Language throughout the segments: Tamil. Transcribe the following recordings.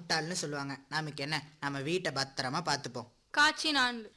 முட்டாள்னு சொல்லுவாங்க நமக்கு என்ன நம்ம வீட்டை பத்திரமா பார்த்துப்போம் காட்சி நான்கு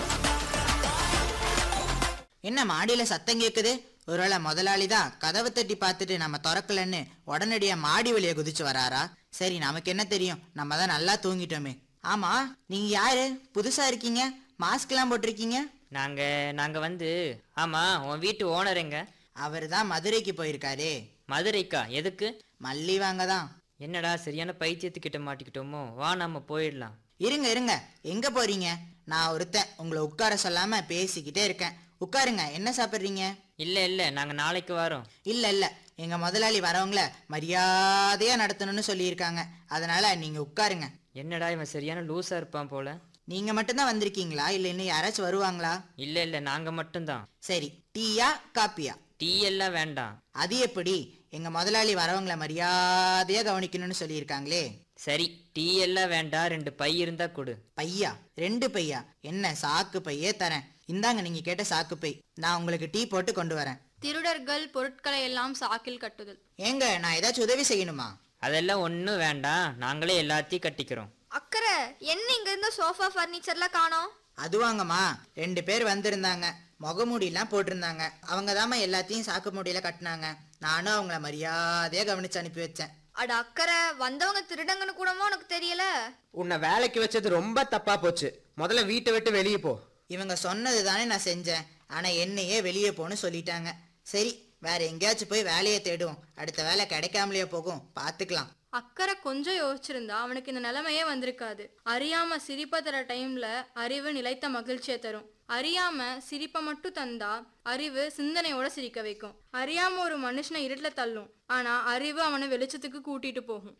என்ன மாடியில சத்தம் கேக்குது ஒருவேளை முதலாளி தான் கதவை தட்டி பார்த்துட்டு நம்ம திறக்கலன்னு உடனடியா மாடி வழியா குதிச்சு வராரா சரி நமக்கு என்ன தெரியும் நம்ம தான் நல்லா தூங்கிட்டோமே ஆமா நீங்க யாரு புதுசா இருக்கீங்க மாஸ்க் எல்லாம் போட்டிருக்கீங்க நாங்க நாங்க வந்து ஆமா உன் வீட்டு ஓனர் எங்க அவர் தான் மதுரைக்கு போயிருக்காரே மதுரைக்கா எதுக்கு மல்லி வாங்க தான் என்னடா சரியான பைத்தியத்துக்கிட்ட மாட்டிக்கிட்டோமோ வா நம்ம போயிடலாம் இருங்க இருங்க எங்க போறீங்க நான் ஒருத்தன் உங்களை உட்கார சொல்லாம பேசிக்கிட்டே இருக்கேன் உட்காருங்க என்ன சாப்பிட்றீங்க இல்ல இல்ல நாங்க நாளைக்கு வரோம் இல்ல இல்ல எங்க முதலாளி வரவங்கள மரியாதையா நடத்தணும்னு சொல்லியிருக்காங்க அதனால நீங்க உட்காருங்க என்னடா இவன் சரியான லூசா இருப்பான் போல நீங்க மட்டும்தான் வந்திருக்கீங்களா இல்ல இன்னும் யாராச்சும் வருவாங்களா இல்ல இல்ல நாங்க மட்டும்தான் சரி டீயா காப்பியா டீ எல்லாம் வேண்டாம் அது எப்படி எங்க முதலாளி வரவங்கள மரியாதையா கவனிக்கணும்னு சொல்லியிருக்காங்களே சரி டீ எல்லாம் வேண்டாம் ரெண்டு பை இருந்தா கொடு பையா ரெண்டு பையா என்ன சாக்கு பையே தரேன் இந்தாங்க நீங்க கேட்ட சாக்கு பை நான் உங்களுக்கு டீ போட்டு கொண்டு வரேன் திருடர்கள் பொருட்களை எல்லாம் சாக்கில் கட்டுதல் ஏங்க நான் ஏதாச்சும் உதவி செய்யணுமா அதெல்லாம் ஒன்றும் வேண்டாம் நாங்களே எல்லாத்தையும் கட்டிக்கிறோம் அக்கறை என்ன இங்க இருந்த சோஃபா ஃபர்னிச்சர்லாம் காணோம் அதுவாங்கம்மா ரெண்டு பேர் வந்திருந்தாங்க முகமூடிலாம் போட்டிருந்தாங்க அவங்க தாம்மா எல்லாத்தையும் சாக்கு மூடியில கட்டினாங்க நானும் அவங்கள மரியாதையா கவனிச்சு அனுப்பி வச்சேன் அட அக்கறை வந்தவங்க திருடங்கன்னு கூடமா உனக்கு தெரியல உன்னை வேலைக்கு வச்சது ரொம்ப தப்பா போச்சு முதல்ல வீட்டை விட்டு வெளியே போ இவங்க சொன்னது தானே நான் செஞ்சேன் ஆனா என்னையே வெளியே போன்னு சொல்லிட்டாங்க சரி வேற எங்கேயாச்சும் போய் வேலையை தேடுவோம் அடுத்த வேலை கிடைக்காமலேயே போகும் பார்த்துக்கலாம் அக்கறை கொஞ்சம் யோசிச்சிருந்தா அவனுக்கு இந்த நிலைமையே வந்திருக்காது அறியாம சிரிப்பை தர டைம்ல அறிவு நிலைத்த மகிழ்ச்சியை தரும் அறியாம சிரிப்பை மட்டும் தந்தா அறிவு சிந்தனையோட சிரிக்க வைக்கும் அறியாம ஒரு மனுஷனை இருட்டுல தள்ளும் ஆனா அறிவு அவனை வெளிச்சத்துக்கு கூட்டிட்டு போகும்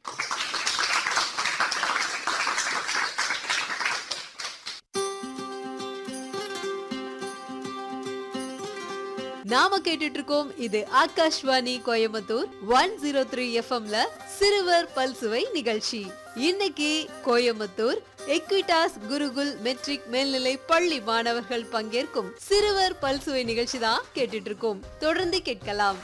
நாம கேட்டுட்டு இருக்கோம் இது Akashvani Coimbatore one zero three எஃப்எம்ல சிறுவர் பல்சுவை நிகழ்ச்சி இன்னைக்கு கோயம்புத்தூர் எக்விட்டாஸ் குருகுல் மெட்ரிக் மேல்நிலை பள்ளி மாணவர்கள் பங்கேற்கும் சிறுவர் பல்சுவை நிகழ்ச்சி தான் கேட்டுட்டு இருக்கோம் தொடர்ந்து கேட்கலாம்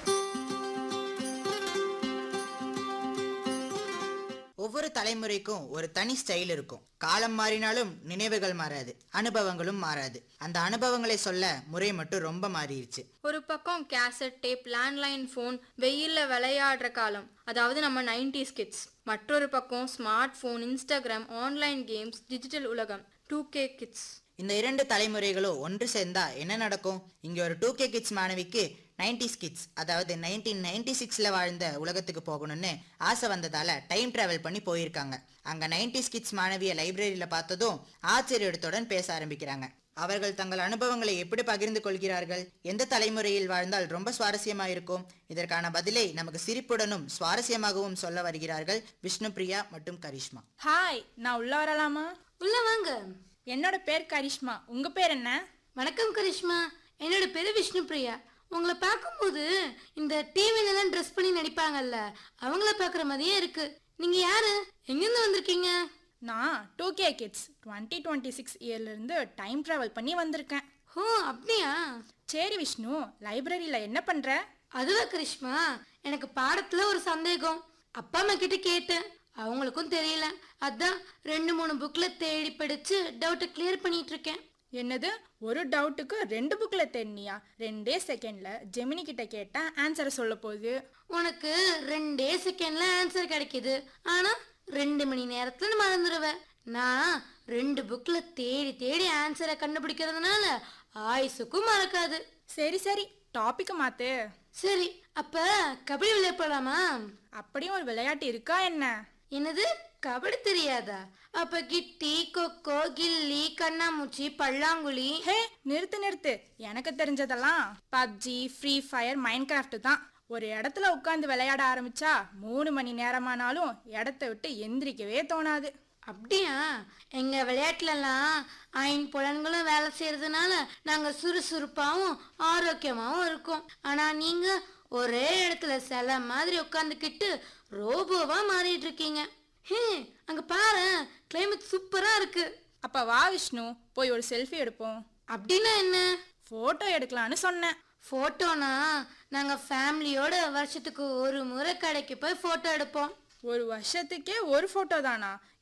ஒவ்வொரு தலைமுறைக்கும் ஒரு தனி ஸ்டைல் இருக்கும் காலம் மாறினாலும் நினைவுகள் மாறாது அனுபவங்களும் மாறாது அந்த அனுபவங்களை சொல்ல முறை மட்டும் ரொம்ப மாறிடுச்சு ஒரு பக்கம் கேசட் டேப் லேண்ட்லைன் ஃபோன் வெயில்ல விளையாடுற காலம் அதாவது நம்ம நைன்டிஸ் கிட்ஸ் மற்றொரு பக்கம் smart phone Instagram online games digital உலகம் டூ கே கிட்ஸ் இந்த இரண்டு தலைமுறைகளும் ஒன்று சேர்ந்தா என்ன நடக்கும் இங்க ஒரு டூ கே கிட்ஸ் மாணவிக்கு நைன்டிஸ் கிட்ஸ் அதாவது நைன்டீன் நைன்டி சிக்ஸ்ல வாழ்ந்த உலகத்துக்கு போகணும்னு ஆசை வந்ததால டைம் டிராவல் பண்ணி போயிருக்காங்க அங்க நைன்டிஸ் கிட்ஸ் மாணவிய லைப்ரரியில பார்த்ததும் ஆச்சரியத்துடன் பேச ஆரம்பிக்கிறாங்க அவர்கள் தங்கள் அனுபவங்களை எப்படி பகிர்ந்து கொள்கிறார்கள் எந்த தலைமுறையில் வாழ்ந்தால் ரொம்ப சுவாரஸ்யமா இருக்கும் இதற்கான பதிலை நமக்கு சிரிப்புடனும் சுவாரஸ்யமாகவும் சொல்ல வருகிறார்கள் விஷ்ணுபிரியா மற்றும் கரிஷ்மா ஹாய் நான் உள்ள வரலாமா உள்ள வாங்க என்னோட பேர் கரிஷ்மா உங்க பேர் என்ன வணக்கம் கரிஷ்மா என்னோட பேரு விஷ்ணுபிரியா உங்களை பார்க்கும்போது இந்த டிவிலலாம் ட்ரெஸ் பண்ணி நடிப்பாங்கல்ல அவங்கள பார்க்குற மாதிரியே இருக்கு நீங்க யாரு எங்கிருந்து வந்திருக்கீங்க நான் two K kids twenty twenty six இயர்லேருந்து டைம் ட்ராவல் பண்ணி வந்திருக்கேன் ஓ அப்படியா சரி விஷ்ணு லைப்ரரியில் என்ன பண்ணுற அதுவா கரிஷ்மா எனக்கு பாடத்துல ஒரு சந்தேகம் அப்பா அம்மா கிட்ட கேட்டேன் அவங்களுக்கும் தெரியல அதான் ரெண்டு மூணு புக்ல தேடி படிச்சு டவுட்டை கிளியர் பண்ணிட்டு இருக்கேன் என்னது ஒரு டவுட்டுக்கு ரெண்டு புக்கில் தெரினியா ரெண்டே செகண்டில் ஜெமினி கிட்ட கேட்டேன் ஆன்சரை சொல்ல போகுது உனக்கு ரெண்டே செகண்ட்ல ஆன்சர் கிடைக்குது ஆனா ரெண்டு மணி நேரத்துல மறந்துடுவேன் நான் ரெண்டு புக்ல தேடி தேடி ஆன்சரை கண்டுபிடிக்கிறதுனால ஆயுசுக்கும் மறக்காது சரி சரி டாப்பிக்கை மாற்று சரி அப்ப கபடி விளையாடலாமா அப்படியும் ஒரு விளையாட்டு இருக்கா என்ன என்னது கபடி தெரியாதா அப்ப கிட்டி கொக்கோ கில்லி கண்ணாமூச்சி பல்லாங்குழி ஹே நிறுத்து நிறுத்து எனக்கு தெரிஞ்சதெல்லாம் PUBG Free Fire Minecraft தான் ஒரு இடத்துல உட்காந்து விளையாட ஆரம்பிச்சா மூணு மணி நேரமானாலும் இடத்த விட்டு எந்திரிக்கவே தோணாது அப்படியா எங்க விளையாட்டுலலாம் ஐந்து புலன்களும் வேலை செய்யறதுனால நாங்க சுறுசுறுப்பாவும் ஆரோக்கியமாவும் இருக்கோம் ஆனா நீங்க ஒரே இடத்துல சில மாதிரி உட்காந்துக்கிட்டு ரோபோவா மாறிட்டு இருக்கீங்க ஹே அங்க பாரு கிளைமேட் சூப்பரா இருக்கு அப்ப வா விஷ்ணு போய் ஒரு செல்ஃபி எடுப்போம் அப்படின்னா என்ன போட்டோ எடுக்கலான்னு சொன்னேன் போட்டோனா நாங்க ஃபேமிலியோட வருஷத்துக்கு ஒரு முறை கடைக்கு போய் போட்டோ எடுப்போம் ஒரு வருஷத்துக்கே ஒரு போட்டோ தானா